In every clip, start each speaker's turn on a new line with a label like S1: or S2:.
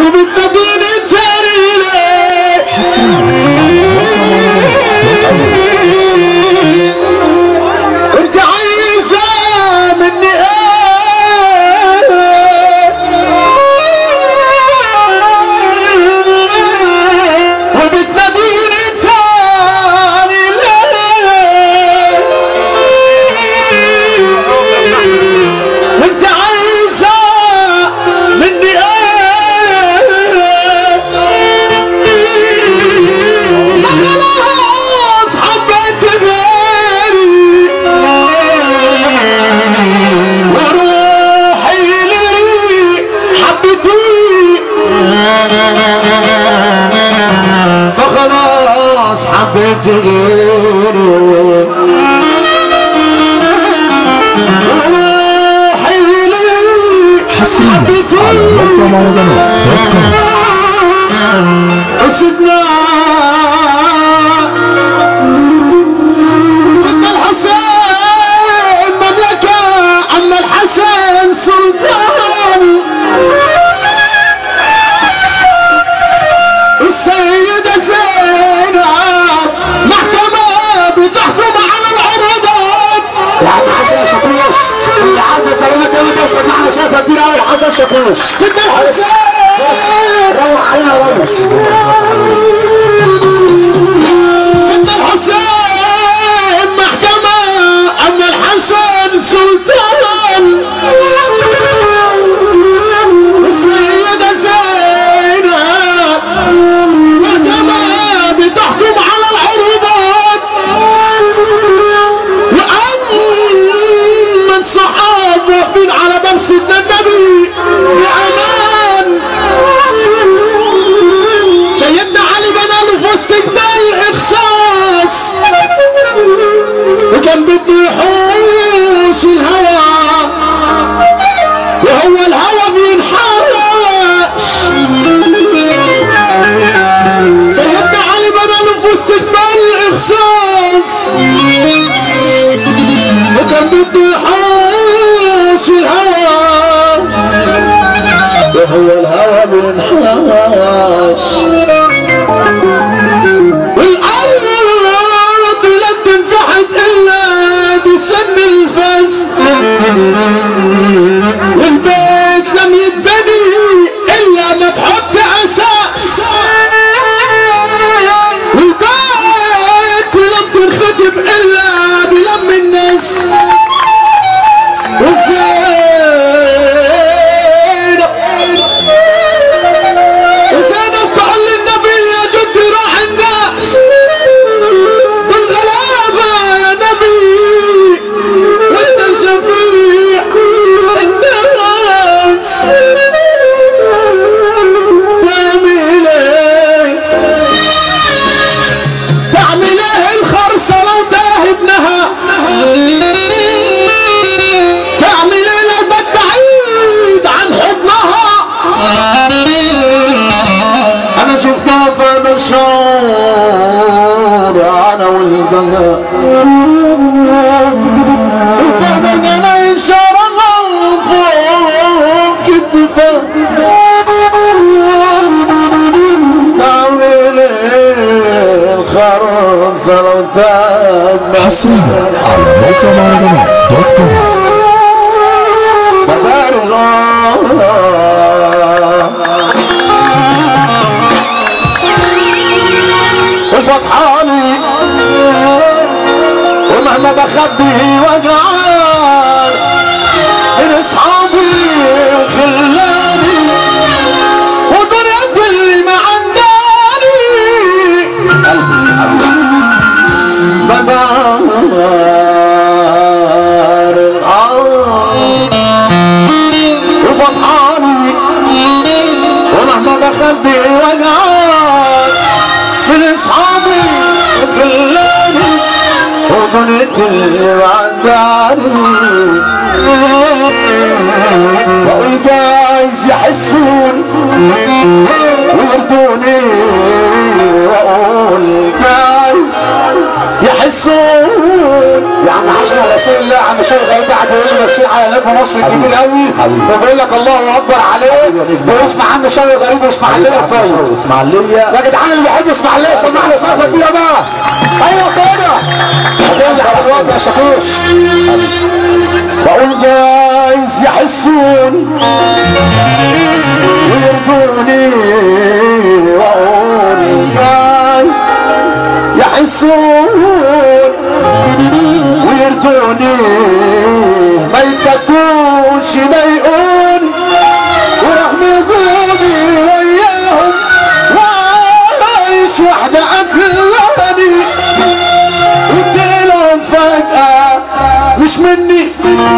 S1: وبتناديني تاني ليه انت عايزة مني ايه وبتناديني تاني ليه وانت عايزة مني ايه ما خلاص حبيت غيري وروحي للي حبيتيه ما خلاص حبيت غيره وروحي للي
S2: حصريا على موقع مهرجانات دوت كوم
S1: سيدنا سيدنا الحسين مملكة عم الحسن سلطان السيدة زينب محكمة بتحكم على العروبات
S3: يا عم حسن شاكوش اللي عنده كلمات يوم تسعد معنا شافها كبيرة أوي حسن شاكوش
S1: سيدنا الحسين
S3: روح علينا ونس
S1: سيدنا الحسين محكمة عم الحسن سلطان السيدة زينب محكمة بتحكم على العروبات وأما الصحابة واقفين على باب سيدنا النبي بأمان سيدنا علي بناله في وسط جبال الإخصاص وكان بده يحوش الهوى وهو الهوى بينحاش سيدنا علي بناله في وسط جبال الإخصاص وكان بده يحوش الهوى وهو الهوى بينحاش والأرض لم تنفحت إلا بسم الفس والبيت لم يتبني إلا ما تحط أساس والبيت لم تنختم إلا بلم الناس وزينب وزينب تقول للنبي يا جدي روح الناس بالغلابة يا نبي وانت الشفيع الناس تعمل ايه تعمل ايه الخرصة لو تاه ابنها تعمل ايه لو بقت بعيد عن حضنها انا شفتها في هذا الشعور انا والقلب فرقنا ان شاء الله فوق كتفه تعمل ايه الخرصة لو تاب
S2: حصريا على موقع مهرجانات دوت كوم
S1: وفتحاني ومهما بخبي وجعان من اصحابي وخلاني ودنيا اللي معنداني بدار الارض وفضحاني ومهما بخبي وجعان من اصحابي وكلاني وظنيت اللي معداني واقول جايز يحسون ويرضوني واقول جايز يحسون
S3: يا عم حسن رسول الله عم شغل بعد ماشيين على نجم مصر الجميل قوي وبيقول لك الله اكبر عليك واسمع عم شوقي غريب واسماعيليه فوز
S1: اسماعيليه
S3: يا جدعان اللي بيحب اسماعيليه سمعنا سقفه دي يا بقى ايوه كده هتقول على الوقت يا شاكوش
S1: بقول جايز يحسون ويرضوني واقول جايز يحسون ويرضوني ما يتكونش ضايقون ورغم وجودي وياهم وعايش وحدة أكلاني واديلهم فجأة مش مني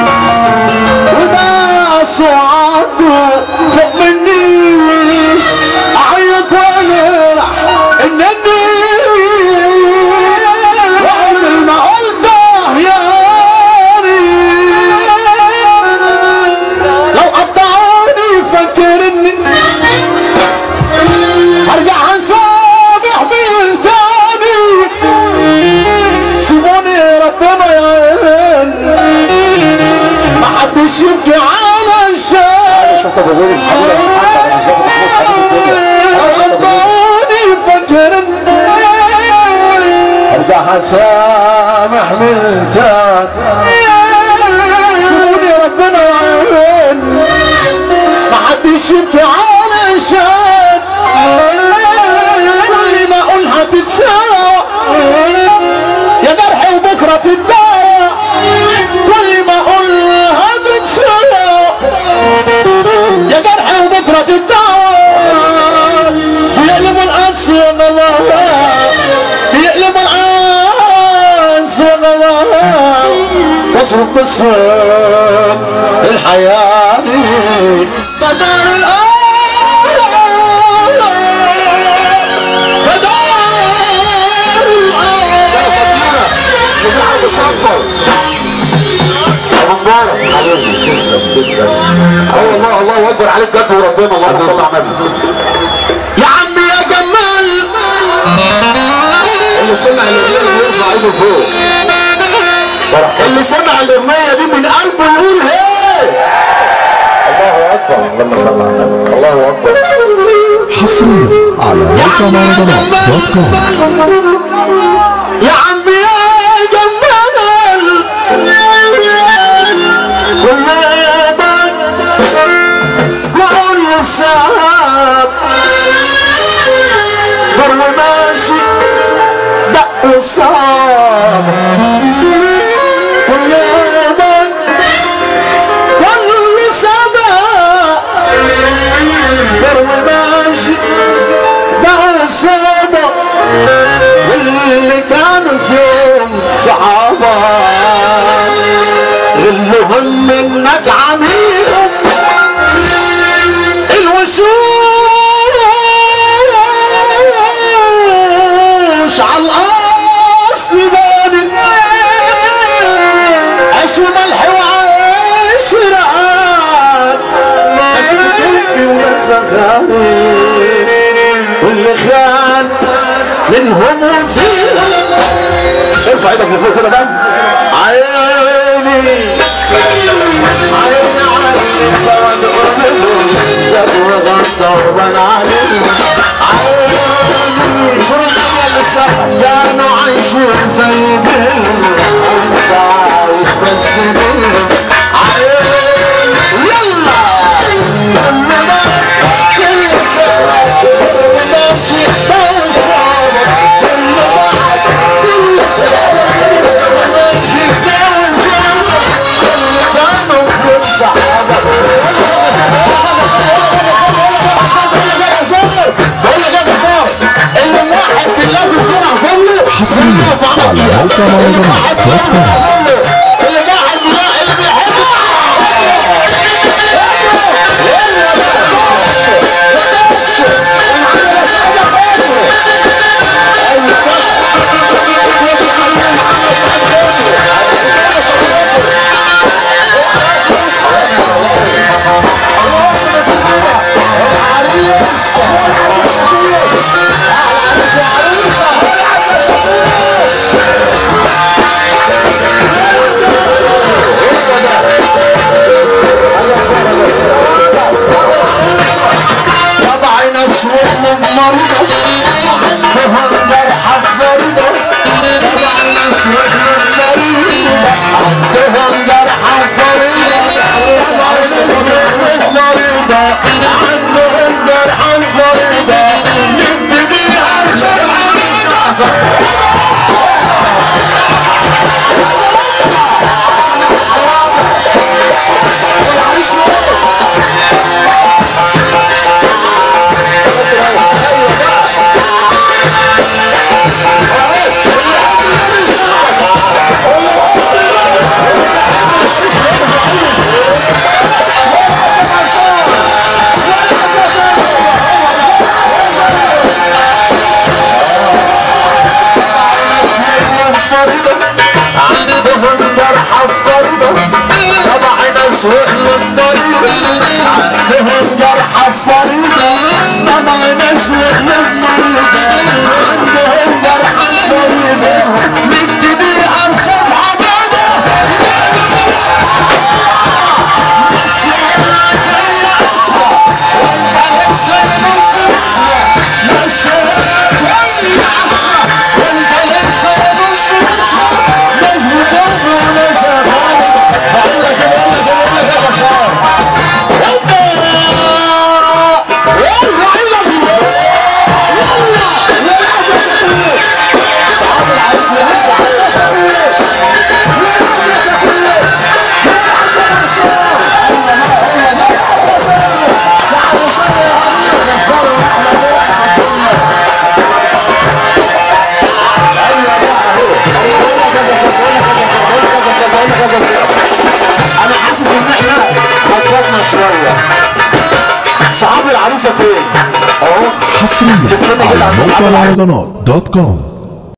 S1: وناس وعدوا فوق مني أعيط وأجرح إنني وعمري ما قلت ياري لو قطعوني فاكرني هرجع انسامح من تاني سيبوني ربنا يعين ما حدش يبكي على الشام
S3: شفت ابو غير الحبيب انا شايف محمود حبيب الدنيا
S1: رباني فاكرني ارجع اسامح من تاني سيبوني ربنا يعين ما حدش يبكي على الشام كل ما اقول هتتساوى يا جرح وبكره تتداوى كل ما اقول هتتساوى يا جرح وبكره تتداوى بيقلبوا القاس والله بيقلبوا القاس والله وصل قصة الحياة دي بدار الآن
S3: اه والله الله اكبر عليك جد وربنا اللهم صل على النبي
S1: يا عم يا جمال
S3: اللي سمع الاغنيه اللي يرفع ايده فوق
S1: اللي سمع الاغنيه دي من قلبه يقول هي
S3: الله اكبر اللهم صل على النبي الله اكبر
S2: حصريا على موقع مهرجانات دوت كوم
S1: يا عم يا جمال كل يوم بقول السحاب ضر ماشي دق الصاب كل يوم كل سبا ضر ماشي دق الصاب واللي كانوا فيهم صحابة غلهم منك عميهم الوشوش على الأصل بانت عيش وملح وعيش رقان بس بتلفي ومسخاني واللي خان منهم وفيهم
S3: ارفع ايدك لفوق كده بقى
S1: عيني عيني عيني سواد قلبهم زاد وغطى وبان عليهم عيني كانوا عايشين زي بيهم انت عايش بس بيهم عيني يلا كل ما كل سنة كل ماشي بوصابة كل واحد كل سنة
S2: حصريا على موقع مهرجانات دوت كوم
S1: اللي قاعد اللي بيحب
S3: الله مريضة عندهم جرحى فريدة طبعا ناس وجههم مريضة عندهم جرحى فريدة طبعا ناس وجههم مريضة عندهم جرحى فريدة نبتدي عالسرعة عندهم جرحى فريدة طبعا ناس وجههم مريضة عندهم جرحى فريدة طبعا ناس وجههم مريضة عندهم جرحى فريدة نبتدي أرسم حمادة انا حاسس ان احنا خططنا شويه صحاب العروسه فين اهو
S2: حصريا على موقع مهرجانات دوت كوم